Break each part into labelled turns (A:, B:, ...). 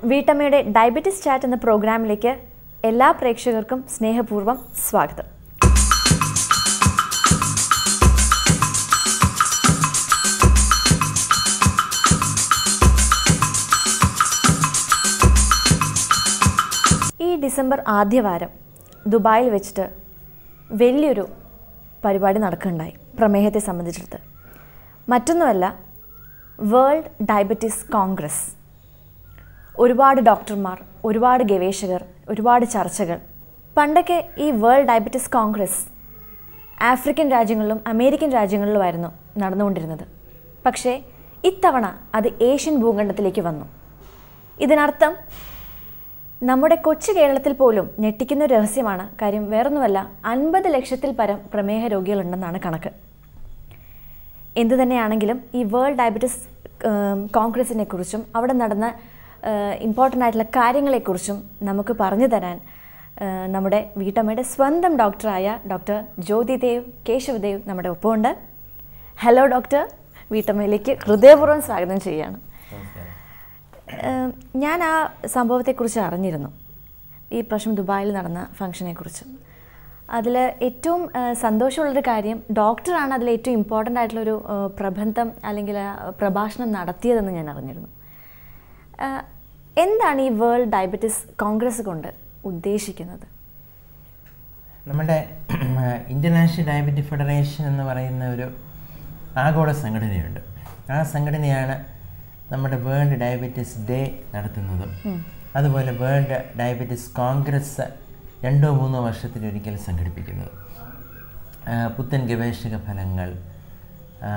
A: വീട്ടമ്മയുടെ diabetes chat എന്ന പ്രോഗ്രാമിലേക്ക് എല്ലാ പ്രേക്ഷകർക്കും സ്നേഹപൂർവ്വം സ്വാഗതം ഈ ഡിസംബർ ആദ്യവാരം ദുബായിൽ വെച്ചിട്ട് വലിയൊരു പരിപാടി നടക്കുകയുണ്ടായി പ്രമേഹത്തെ സംബന്ധിച്ചിടത്ത് മറ്റൊന്നുമല്ല വേൾഡ് ഡയബറ്റീസ് കോൺഗ്രസ് ഒരുപാട് ഡോക്ടർമാർ ഒരുപാട് ഗവേഷകർ ഒരുപാട് ചർച്ചകൾ പണ്ടൊക്കെ ഈ വേൾഡ് ഡയബറ്റീസ് കോൺഗ്രസ് ആഫ്രിക്കൻ രാജ്യങ്ങളിലും അമേരിക്കൻ രാജ്യങ്ങളിലുമായിരുന്നു നടന്നുകൊണ്ടിരുന്നത് പക്ഷേ ഇത്തവണ അത് ഏഷ്യൻ ഭൂഖണ്ഡത്തിലേക്ക് വന്നു ഇതിനർത്ഥം നമ്മുടെ കൊച്ചു കേരളത്തിൽ പോലും ഞെട്ടിക്കുന്ന ഒരു രഹസ്യമാണ് കാര്യം വേറൊന്നുമല്ല അൻപത് ലക്ഷത്തിൽ പരം പ്രമേഹ രോഗികളുണ്ടെന്നാണ് കണക്ക് എന്തു തന്നെയാണെങ്കിലും ഈ വേൾഡ് ഡയബറ്റിസ് കോൺഗ്രസിനെ കുറിച്ചും അവിടെ നടന്ന ഇമ്പോർട്ടൻ്റ് ആയിട്ടുള്ള കാര്യങ്ങളെക്കുറിച്ചും നമുക്ക് പറഞ്ഞു തരാൻ ആ, നമ്മുടെ വീട്ടമ്മയുടെ സ്വന്തം ഡോക്ടറായ ഡോക്ടർ ജ്യോതിദേവ് കേശവദേവ് നമ്മുടെ ഒപ്പമുണ്ട് ഹലോ ഡോക്ടർ വീട്ടമ്മയിലേക്ക് ഹൃദയപൂർവ്വം സ്വാഗതം ചെയ്യുകയാണ് ഏഹ് ഞാൻ ആ സംഭവത്തെക്കുറിച്ച് അറിഞ്ഞിരുന്നു ഈ പ്രശ്നം ദുബായിൽ നടന്ന ഫംഗ്ഷനെക്കുറിച്ച് അതിൽ ഏറ്റവും ഏഹ് സന്തോഷമുള്ളൊരു കാര്യം ഡോക്ടറാണ് അതിൽ ഏറ്റവും ഇമ്പോർട്ടൻ്റ് ആയിട്ടുള്ളൊരു ഏഹ് പ്രബന്ധം അല്ലെങ്കിൽ ആ പ്രഭാഷണം നടത്തിയതെന്ന് ഞാൻ അറിഞ്ഞിരുന്നു ഏഹ് എന്താണ് ഈ വേൾഡ് ഡയബറ്റിസ് കോൺഗ്രസ് കൊണ്ട് ഉദ്ദേശിക്കുന്നത്
B: നമ്മുടെ ഇൻ്റർനാഷണൽ ഡയബറ്റിക് ഫെഡറേഷൻ എന്ന് പറയുന്ന ഒരു ആഗോള സംഘടനയുണ്ട് ആ സംഘടനയാണ് നമ്മുടെ വേൾഡ് ഡയബറ്റിസ് ഡേ നടത്തുന്നതും അതുപോലെ വേൾഡ് ഡയബറ്റിസ് കോൺഗ്രസ് രണ്ടോ മൂന്നോ വർഷത്തിലൊരിക്കൽ സംഘടിപ്പിക്കുന്നത് ആ, പുത്തൻ ഗവേഷക ഫലങ്ങൾ ആ,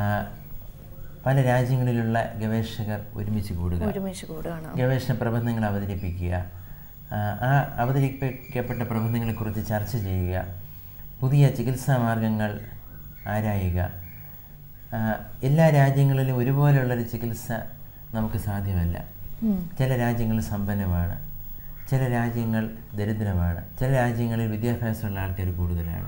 B: പല രാജ്യങ്ങളിലുള്ള ഗവേഷകർ ഒരുമിച്ച് കൂടുക
A: ഒരുമിച്ച് കൂടുകയാണ്
B: ഗവേഷണ പ്രബന്ധങ്ങൾ അവതരിപ്പിക്കുക ആ, ആ അവതരിപ്പിക്കപ്പെട്ട പ്രബന്ധങ്ങളെക്കുറിച്ച് ചർച്ച ചെയ്യുക പുതിയ ചികിത്സാ മാർഗങ്ങൾ ആരായുക ആ, എല്ലാ രാജ്യങ്ങളിലും ഒരുപോലെയുള്ളൊരു ചികിത്സ നമുക്ക് സാധ്യമല്ല ചില രാജ്യങ്ങൾ സമ്പന്നമാണ് ചില രാജ്യങ്ങൾ ദരിദ്രമാണ് ചില രാജ്യങ്ങളിൽ വിദ്യാഭ്യാസമുള്ള ആൾക്കാർ കൂടുതലാണ്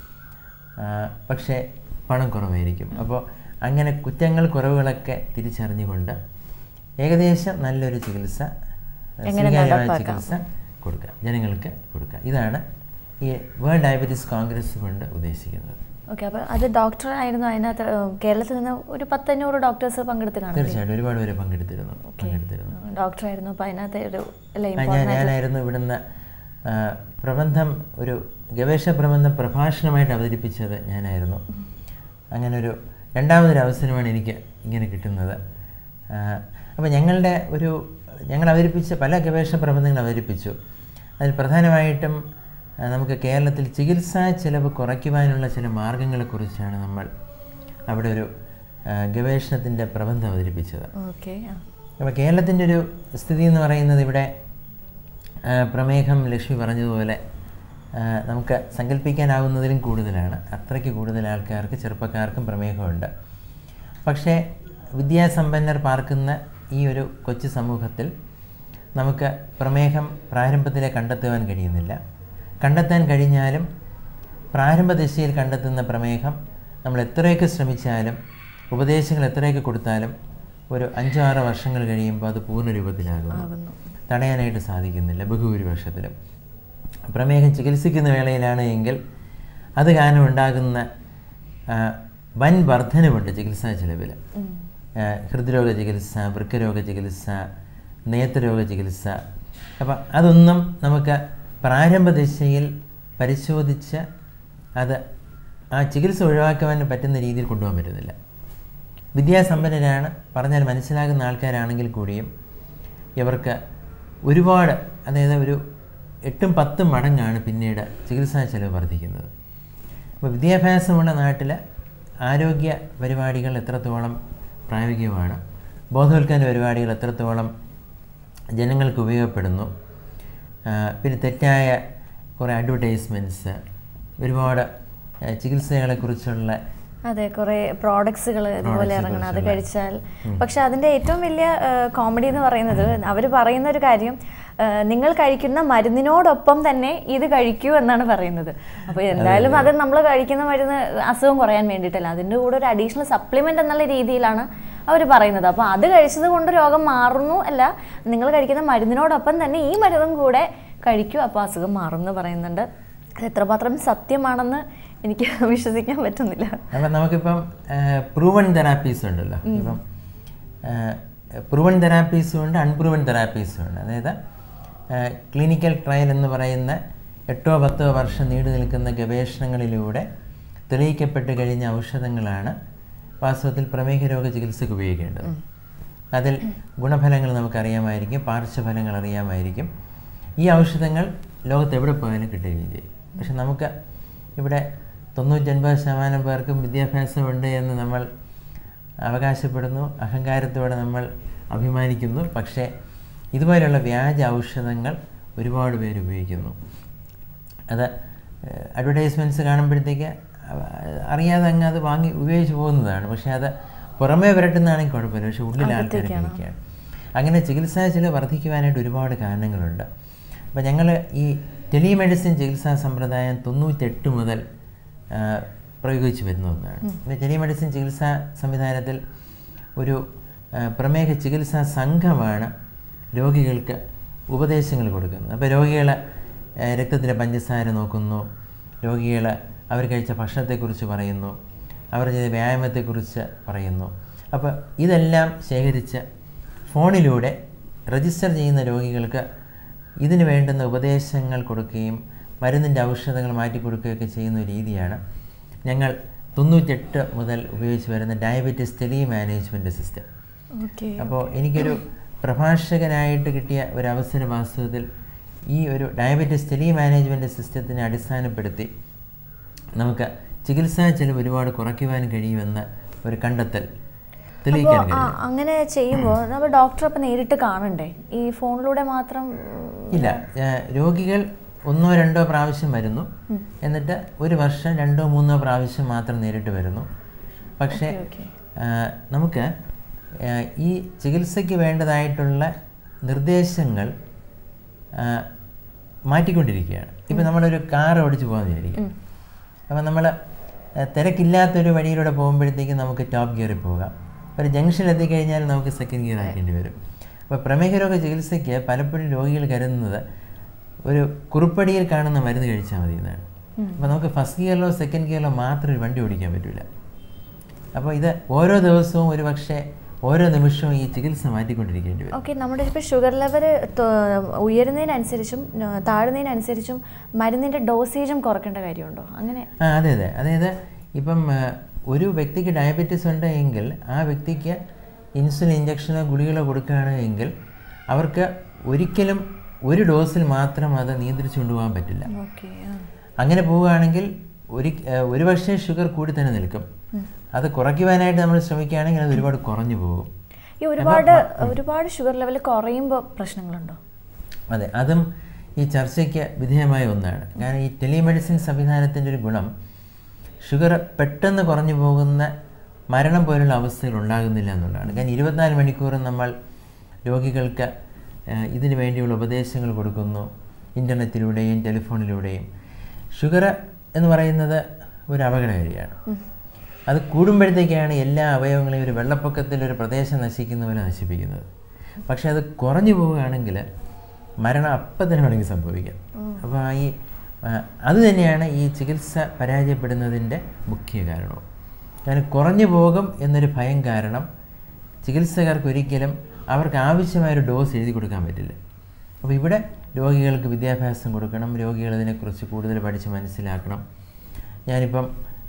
B: ആ, പക്ഷേ പണം കുറവായിരിക്കും അപ്പോൾ അങ്ങനെ കുറ്റങ്ങൾ കുറവുകളൊക്കെ തിരിച്ചറിഞ്ഞുകൊണ്ട് ഏകദേശം നല്ലൊരു ചികിത്സ
A: എങ്ങനെ
B: സ്വീകാര്യമായ
A: നടപ്പാക്കാം?
B: ചികിത്സ കൊടുക്കുക ജനങ്ങൾക്ക് കൊടുക്കുക ഇതാണ് ഈ വേൾഡ് ഡയബറ്റീസ് കോൺഗ്രസ് കൊണ്ട് ഉദ്ദേശിക്കുന്നത്
A: ഓക്കെ അപ്പോൾ അത് ഡോക്ടറായിരുന്നു അതിനകത്ത് ഏഹ് കേരളത്തിൽ നിന്ന് ഒരു പത്തഞ്ഞൂറ് ഡോക്ടേഴ്സ് പങ്കെടുത്ത് കാണും
B: തീർച്ചയായിട്ടും ഒരുപാട് പേര് പങ്കെടുത്തിരുന്നു പങ്കെടുത്തിരുന്നു
A: ഡോക്ടറായിരുന്നു അപ്പോൾ അതിനകത്ത് ഒരു അല്ല
B: ആ, ഞാൻ
A: ഇമ്പോർട്ടൻ്റ്
B: ഞാനായിരുന്നു ഇവിടുന്ന് ആ, പ്രബന്ധം ഒരു ഗവേഷണ പ്രബന്ധം പ്രഭാഷണമായിട്ട് അവതരിപ്പിച്ചത് ഞാനായിരുന്നു അങ്ങനെ ഒരു രണ്ടാമതൊരു അവസരമാണ് എനിക്ക് ഇങ്ങനെ കിട്ടുന്നത് അപ്പോൾ ഞങ്ങളുടെ ഒരു ഞങ്ങൾ അവതരിപ്പിച്ച പല ഗവേഷണ പ്രബന്ധങ്ങൾ അവതരിപ്പിച്ചു അതിൽ പ്രധാനമായിട്ടും ആ, നമുക്ക് കേരളത്തിൽ ചികിത്സാ ചെലവ് കുറയ്ക്കുവാനുള്ള ചില മാർഗങ്ങളെക്കുറിച്ചാണ് നമ്മൾ അവിടെ ഒരു ഗവേഷണത്തിൻ്റെ പ്രബന്ധം അവതരിപ്പിച്ചത്
A: ഓക്കെ
B: അപ്പോൾ കേരളത്തിൻ്റെ ഒരു സ്ഥിതി എന്ന് പറയുന്നത് ഇവിടെ ആ, പ്രമേഹം ലക്ഷ്മി പറഞ്ഞതുപോലെ ആ, നമുക്ക് സങ്കല്പിക്കാനാവുന്നതിലും കൂടുതലാണ് അത്രയ്ക്ക് കൂടുതൽ ആൾക്കാർക്ക് ചെറുപ്പക്കാർക്കും പ്രമേഹമുണ്ട് പക്ഷേ വിദ്യാസമ്പന്നർ പാർക്കുന്ന ഈ ഒരു കൊച്ചു സമൂഹത്തിൽ നമുക്ക് പ്രമേഹം പ്രാരംഭത്തിലെ കണ്ടെത്തുവാൻ കഴിയുന്നില്ല കണ്ടെത്താൻ കഴിഞ്ഞാലും പ്രാരംഭ ദിശയിൽ കണ്ടെത്തുന്ന പ്രമേഹം നമ്മൾ എത്രയൊക്കെ ശ്രമിച്ചാലും ഉപദേശങ്ങൾ എത്രയൊക്കെ കൊടുത്താലും ഒരു അഞ്ചോ ആറോ വർഷങ്ങൾ കഴിയുമ്പോൾ അത് പൂർണ്ണ രൂപത്തിലാകുന്നു തടയാനായിട്ട് സാധിക്കുന്നില്ല ബഹുഭൂരിപക്ഷത്തിലും പ്രമേഹം ചികിത്സിക്കുന്ന വേളയിലാണ് എങ്കിൽ അത് കാരണം ഉണ്ടാകുന്ന ആ, വൻ വർധനവുണ്ട് ചികിത്സാ ചിലവിൽ ആ, ഹൃദ്രോഗ ചികിത്സ വൃക്കരോഗ ചികിത്സ നേത്രരോഗ ചികിത്സ അപ്പം അതൊന്നും നമുക്ക് പ്രാരംഭ ദിശയിൽ പരിശോധിച്ച് അത് ആ ചികിത്സ ഒഴിവാക്കുവാൻ പറ്റുന്ന രീതിയിൽ കൊണ്ടുപോകാൻ പറ്റുന്നില്ല വിദ്യാസമ്പന്നരാണ് പറഞ്ഞാൽ മനസ്സിലാകുന്ന ആൾക്കാരാണെങ്കിൽ കൂടിയും ഇവർക്ക് ഒരുപാട് അതായത് ഒരു എട്ടും പത്തും മടങ്ങാണ് പിന്നീട് ചികിത്സാ ചെലവ് വർദ്ധിക്കുന്നത് അപ്പോൾ വിദ്യാഭ്യാസമുള്ള നാട്ടിൽ ആരോഗ്യ പരിപാടികൾ എത്രത്തോളം പ്രായോഗികമാണ് ബോധവൽക്കരണ പരിപാടികൾ എത്രത്തോളം ജനങ്ങൾക്ക് ഉപയോഗപ്പെടുന്നു ആ, പിന്നെ തെറ്റായ കുറേ അഡ്വർടൈസ്മെൻറ്റ്സ് ഒരുപാട് ആ, ചികിത്സകളെക്കുറിച്ചുള്ള
A: അതെ കുറെ പ്രോഡക്ട്സുകൾ ഇതുപോലെ
B: Products
A: ഇറങ്ങണം അത്
B: കുറിച്ചുള്ള.
A: കഴിച്ചാൽ പക്ഷെ അതിന്റെ ഏറ്റവും വലിയ കോമഡി എന്ന് പറയുന്നത് അവർ പറയുന്ന ഒരു കാര്യം ആ, നിങ്ങൾ കഴിക്കുന്ന മരുന്നിനോടൊപ്പം തന്നെ ഇത് കഴിക്കൂ എന്നാണ് പറയുന്നത് അപ്പോൾ എന്തായാലും അത് നമ്മൾ കഴിക്കുന്ന മരുന്ന് അസുഖം കുറയാൻ വേണ്ടിയിട്ടല്ല അതിൻ്റെ കൂടെ ഒരു അഡീഷണൽ സപ്ലിമെന്റ് എന്നുള്ള രീതിയിലാണ് അവർ പറയുന്നത് അപ്പോൾ അത് കഴിച്ചത് കൊണ്ട് രോഗം മാറുന്നു അല്ല നിങ്ങൾ കഴിക്കുന്ന മരുന്നിനോടൊപ്പം തന്നെ ഈ മരുന്നും കൂടെ കഴിക്കൂ അപ്പോൾ അസുഖം മാറും എന്ന് പറയുന്നുണ്ട് അത് എത്രമാത്രം സത്യമാണെന്ന് എനിക്ക് വിശ്വസിക്കാൻ പറ്റുന്നില്ല
B: അപ്പം നമുക്കിപ്പം പ്രൂവൺ തെറാപ്പീസ് ഉണ്ടല്ലോ ഇപ്പം പ്രൂവൺ തെറാപ്പീസും ഉണ്ട് അൺപ്രൂവൺ തെറാപ്പീസും ഉണ്ട് അതായത് ക്ലിനിക്കൽ ട്രയൽ എന്ന് പറയുന്ന എട്ടോ പത്തോ വർഷം നീണ്ടു നിൽക്കുന്ന ഗവേഷണങ്ങളിലൂടെ തെളിയിക്കപ്പെട്ട് കഴിഞ്ഞ ഔഷധങ്ങളാണ് വാസ്തവത്തിൽ പ്രമേഹ രോഗ ചികിത്സയ്ക്ക് ഉപയോഗിക്കേണ്ടത് അതിൽ ഗുണഫലങ്ങൾ നമുക്കറിയാമായിരിക്കും പാർശ്വഫലങ്ങൾ അറിയാമായിരിക്കും ഈ ഔഷധങ്ങൾ ലോകത്ത് എവിടെ പോയാലും കിട്ടുകയും ചെയ്യും പക്ഷെ നമുക്ക് ഇവിടെ തൊണ്ണൂറ്റൊൻപത് ശതമാനം പേർക്കും വിദ്യാഭ്യാസമുണ്ട് എന്ന് നമ്മൾ അവകാശപ്പെടുന്നു അഹങ്കാരത്തോടെ നമ്മൾ അഭിമാനിക്കുന്നു പക്ഷേ ഇതുപോലെയുള്ള വ്യാജ ഔഷധങ്ങൾ ഒരുപാട് പേര് ഉപയോഗിക്കുന്നു അത് അഡ്വർടൈസ്മെൻറ്റ്സ് കാണുമ്പോഴത്തേക്ക് അവ- അറിയാതെ അങ്ങ് അത് വാങ്ങി ഉപയോഗിച്ച് പോകുന്നതാണ് പക്ഷേ അത് പുറമേ വരട്ടുന്നതാണെങ്കിൽ കുഴപ്പമില്ല പക്ഷേ ഉള്ളിൽ ആൾക്കാർ കഴിക്കുകയാണ് അങ്ങനെ ചികിത്സാ ചില വർദ്ധിക്കുവാനായിട്ട് ഒരുപാട് കാരണങ്ങളുണ്ട് അപ്പോൾ ഞങ്ങൾ ഈ ടെലിമെഡിസിൻ ചികിത്സാ സമ്പ്രദായം തൊണ്ണൂറ്റെട്ട് മുതൽ ആ, പ്രയോഗിച്ച് വരുന്ന ഒന്നാണ് പിന്നെ ടെലിമെഡിസിൻ ചികിത്സാ സംവിധാനത്തിൽ ഒരു ആ, പ്രമേഹ ചികിത്സാ സംഘമാണ് രോഗികൾക്ക് ഉപദേശങ്ങൾ കൊടുക്കുന്നത് അപ്പോൾ രോഗികൾ രക്തത്തിലെ പഞ്ചസാര നോക്കുന്നു രോഗികൾ അവർ കഴിച്ച ഭക്ഷണത്തെക്കുറിച്ച് പറയുന്നു അവർ ചെയ്ത വ്യായാമത്തെക്കുറിച്ച് പറയുന്നു അപ്പോൾ ഇതെല്ലാം ശേഖരിച്ച് ഫോണിലൂടെ രജിസ്റ്റർ ചെയ്യുന്ന രോഗികൾക്ക് ഇതിന് വേണ്ടുന്ന ഉപദേശങ്ങൾ കൊടുക്കുകയും മരുന്നിൻ്റെ ഔഷധങ്ങൾ മാറ്റി കൊടുക്കുകയൊക്കെ ചെയ്യുന്ന ഒരു രീതിയാണ് ഞങ്ങൾ തൊണ്ണൂറ്റെട്ട് മുതൽ ഉപയോഗിച്ച് വരുന്ന diabetes tele management system
A: okay
B: അപ്പോൾ എനിക്കൊരു പ്രഭാഷകനായിട്ട് കിട്ടിയ ഒരു അവസര വാസ്തവത്തിൽ ഈ ഒരു ഡയബറ്റീസ് ടെലി മാനേജ്മെൻറ്റ് സിസ്റ്റത്തിനെ അടിസ്ഥാനപ്പെടുത്തി നമുക്ക് ചികിത്സാ ചെലവ് ഒരുപാട് കുറയ്ക്കുവാൻ കഴിയുമെന്ന ഒരു കണ്ടെത്തൽ തെളിയിക്കാൻ
A: അപ്പോൾ
B: കഴിയും
A: അങ്ങനെ ചെയ്യുമ്പോൾ നമ്മൾ ഡോക്ടറെ അപ്പം നേരിട്ട് കാണണ്ടേ ഈ ഫോണിലൂടെ മാത്രം
B: ഇല്ല ഏഹ് രോഗികൾ ഒന്നോ രണ്ടോ പ്രാവശ്യം വരുന്നു എന്നിട്ട് ഒരു വർഷം രണ്ടോ മൂന്നോ പ്രാവശ്യം മാത്രം നേരിട്ട് വരുന്നു പക്ഷേ
A: ഓക്കെ
B: ഏഹ് നമുക്ക് ഏഹ് ഈ ചികിത്സയ്ക്ക് വേണ്ടതായിട്ടുള്ള നിർദ്ദേശങ്ങൾ ഏഹ് മാറ്റിക്കൊണ്ടിരിക്കുകയാണ് ഇപ്പം നമ്മളൊരു കാർ ഓടിച്ച് പോകാൻ വിചാരിക്കും അപ്പം നമ്മൾ തിരക്കില്ലാത്തൊരു വഴിയിലൂടെ പോകുമ്പോഴത്തേക്കും നമുക്ക് ടോപ്പ് ഗിയറിൽ പോകാം ഒരു ജംഗ്ഷനിൽ എത്തിക്കഴിഞ്ഞാൽ നമുക്ക് സെക്കൻഡ് ഗിയർ ആക്കേണ്ടി വരും അപ്പോൾ പ്രമേഹ രോഗ ചികിത്സയ്ക്ക് പലപ്പോഴും രോഗികൾ കരുതുന്നത് ഒരു കുറുപ്പടിയിൽ കാണുന്ന മരുന്ന് കഴിച്ചാൽ മതി എന്നാണ് അപ്പോൾ നമുക്ക് ഫസ്റ്റ് ഗിയറിലോ സെക്കൻഡ് ഗിയറിലോ മാത്രം ഒരു വണ്ടി ഓടിക്കാൻ പറ്റില്ല അപ്പോൾ ഇത് ഓരോ ദിവസവും ഒരു പക്ഷേ ഓരോ നിമിഷവും ഈ ചികിത്സ മാറ്റിക്കൊണ്ടിരിക്കേണ്ടി വരും
A: ഓക്കെ നമ്മുടെ ഇപ്പോൾ ഷുഗർ ലെവൽ ഉയരുന്നതിനനുസരിച്ചും ന- താഴുന്നതിനനുസരിച്ചും മരുന്നിൻ്റെ ഡോസേജും കുറയ്ക്കേണ്ട കാര്യമുണ്ടോ അങ്ങനെ
B: ആ അതെ അതെ അതായത് ഇപ്പം ആ, ഒരു വ്യക്തിക്ക് ഡയബറ്റീസ് ഉണ്ട് എങ്കിൽ ആ വ്യക്തിക്ക് ഇൻസുലിൻ ഇഞ്ചക്ഷനോ ഗുളികളോ കൊടുക്കുകയാണ് എങ്കിൽ അവർക്ക് ഒരിക്കലും ഒരു ഡോസിൽ മാത്രം അത് നിയന്ത്രിച്ചു കൊണ്ടുപോകാൻ പറ്റില്ല
A: ഓക്കെ
B: അങ്ങനെ പോവുകയാണെങ്കിൽ ഒരു ഒരു പക്ഷേ ഷുഗർ കൂടി തന്നെ നിൽക്കും അത് കുറയ്ക്കുവാനായിട്ട് നമ്മൾ ശ്രമിക്കുകയാണെങ്കിൽ അത് ഒരുപാട് കുറഞ്ഞു പോകും
A: ഈ ഒരുപാട് ഒരുപാട് ഷുഗർ ലെവൽ കുറയുമ്പോൾ പ്രശ്നങ്ങളുണ്ടോ
B: അതെ അതും ഈ ചർച്ചയ്ക്ക് വിധേയമായ ഒന്നാണ് കാരണം ഈ ടെലിമെഡിസിൻ സംവിധാനത്തിൻ്റെ ഒരു ഗുണം ഷുഗർ പെട്ടെന്ന് കുറഞ്ഞു പോകുന്ന മരണം പോലുള്ള അവസ്ഥകൾ ഉണ്ടാകുന്നില്ല എന്നുള്ളതാണ് കാരണം ഇരുപത്തിനാല് മണിക്കൂറും നമ്മൾ രോഗികൾക്ക് ഏഹ്, ഇതിനു വേണ്ടിയുള്ള ഉപദേശങ്ങൾ കൊടുക്കുന്നു ഇൻ്റർനെറ്റിലൂടെയും ടെലിഫോണിലൂടെയും ഷുഗർ എന്ന് പറയുന്നത് ഒരു അപകടകാരിയാണ് അത് കൂടുമ്പോഴത്തേക്കാണ് എല്ലാ അവയവങ്ങളെയും ഒരു വെള്ളപ്പൊക്കത്തിൽ ഒരു പ്രദേശം നശിക്കുന്ന പോലെ നശിപ്പിക്കുന്നത് പക്ഷെ അത് കുറഞ്ഞു പോവുകയാണെങ്കിൽ മരണം അപ്പം തന്നെ വേണമെങ്കിൽ സംഭവിക്കാം അപ്പോൾ ഈ ആ, അത് തന്നെയാണ് ഈ ചികിത്സ പരാജയപ്പെടുന്നതിൻ്റെ മുഖ്യ കാരണവും കാരണം കുറഞ്ഞു പോകും എന്നൊരു ഭയം കാരണം ചികിത്സകർക്ക് ഒരിക്കലും അവർക്ക് ആവശ്യമായൊരു ഡോസ് എഴുതി കൊടുക്കാൻ പറ്റില്ല അപ്പോൾ ഇവിടെ രോഗികൾക്ക് വിദ്യാഭ്യാസം കൊടുക്കണം രോഗികൾ ഇതിനെക്കുറിച്ച് കൂടുതൽ പഠിച്ച് മനസ്സിലാക്കണം ഞാനിപ്പം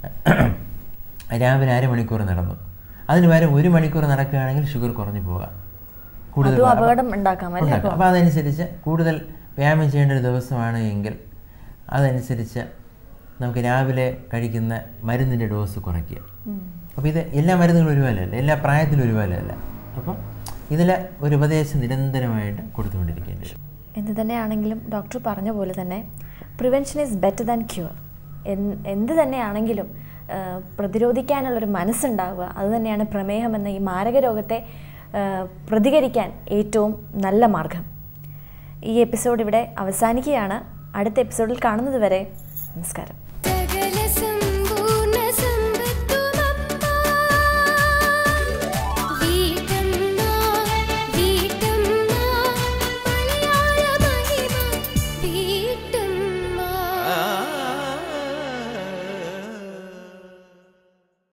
B: രാവിലെ അരമണിക്കൂർ നടന്നു അതിന് പകരം ഒരു മണിക്കൂർ നടക്കുകയാണെങ്കിൽ ഷുഗർ കുറഞ്ഞു പോകാം കൂടുതൽ
A: അതും അപകടം ഉണ്ടാക്കാം അല്ലേ
B: ഉണ്ടാക്കാം അപ്പോൾ അതനുസരിച്ച് കൂടുതൽ വ്യായാമം ചെയ്യേണ്ട ഒരു ദിവസമാണ് എങ്കിൽ അതനുസരിച്ച് നമുക്ക് രാവിലെ കഴിക്കുന്ന മരുന്നിൻ്റെ ഡോസ് കുറയ്ക്കുക അപ്പോൾ ഇത് എല്ലാ മരുന്നുകളും ഒരുപോലെയല്ല എല്ലാ പ്രായത്തിലും ഒരുപോലെയല്ല അപ്പം ഇതിൽ ഒരു ഉപദേശം നിരന്തരമായിട്ട് കൊടുത്തുകൊണ്ടിരിക്കേണ്ടി വരും
A: എന്ത് തന്നെയാണെങ്കിലും ഡോക്ടർ പറഞ്ഞ പോലെ തന്നെ prevention is better than cure എന്ത് തന്നെയാണെങ്കിലും ആ, പ്രതിരോധിക്കാനുള്ളൊരു മനസ്സുണ്ടാവുക അതുതന്നെയാണ് പ്രമേഹം എന്ന ഈ മാരക രോഗത്തെ ആ, പ്രതികരിക്കാൻ ഏറ്റവും നല്ല മാർഗം ഈ എപ്പിസോഡ് ഇവിടെ അവസാനിക്കുകയാണ് അടുത്ത എപ്പിസോഡിൽ കാണുന്നത് വരെ നമസ്കാരം